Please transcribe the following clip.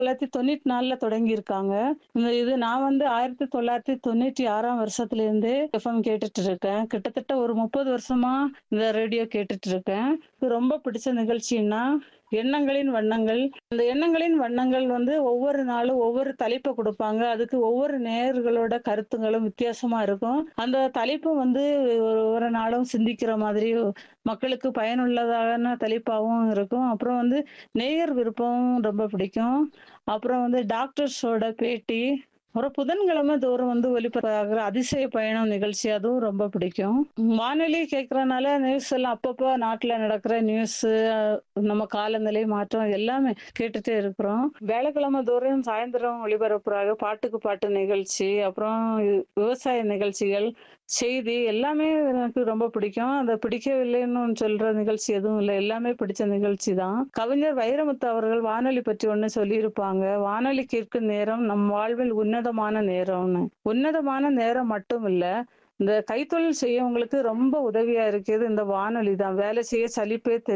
தொள்ளாயிரத்தி தொண்ணூற்றி நாலுல தொடங்கியிருக்காங்க. இந்த இது நான் வந்து 1996ஆம் வருஷத்துலேருந்தே எஃப்எம் கேட்டுட்டு இருக்கேன். கிட்டத்தட்ட ஒரு 30 வருஷமா இந்த ரேடியோ கேட்டுட்டு இருக்கேன். இது ரொம்ப பிடிச்ச நிகழ்ச்சின்னா, எண்ணங்களின் வண்ணங்கள். அந்த எண்ணங்களின் வண்ணங்கள் வந்து ஒவ்வொரு நாளும் ஒவ்வொரு தலைப்ப குடுப்பாங்க. அதுக்கு ஒவ்வொரு நேயர்களோட கருத்துங்களும் வித்தியாசமா இருக்கும். அந்த தலைப்பு வந்து ஒவ்வொரு நாளும் சிந்திக்கிற மாதிரி, மக்களுக்கு பயனுள்ளதான தலைப்பாவும் இருக்கும். அப்புறம் வந்து நேயர் விருப்பம் ரொம்ப பிடிக்கும். அப்புறம் வந்து டாக்டர்ஸோட பேட்டி. அப்புறம் புதன்கிழமை தோறும் வந்து ஒலிபரப்பாகிற அதிசய பயணம் நிகழ்ச்சி அதுவும் ரொம்ப பிடிக்கும். வானொலி கேட்கறனால நியூஸ் எல்லாம் அப்பப்போ நாட்டுல நடக்கிற நியூஸு, நம்ம காலநிலை மாற்றம் எல்லாமே கேட்டுட்டே இருக்கிறோம். வியாழக்கிழமை தோறும் சாயந்தரம் ஒளிபரப்புறாங்க பாட்டுக்கு பாட்டு நிகழ்ச்சி, அப்புறம் விவசாய நிகழ்ச்சிகள், செய்தி எல்லாமே எனக்கு ரொம்ப பிடிக்கும். அத பிடிக்கவில்லைன்னு சொல்ற நிகழ்ச்சி எதுவும் இல்ல. எல்லாமே பிடிச்ச நிகழ்ச்சி தான். கவிஞர் வைரமுத்து அவர்கள் வானொலி பற்றி ஒண்ணு சொல்லியிருப்பாங்க. "வானொலி கேட்கும் நேரம் நம் வாழ்வில் உன்னதமான நேரம்னு." உன்னதமான நேரம் மட்டும் இல்ல, இந்த கைத்தொழில் செய்யவங்களுக்கு ரொம்ப உதவியா இருக்கிறது இந்த வானொலி தான். வேலை செய்ய சலிப்பே தெரி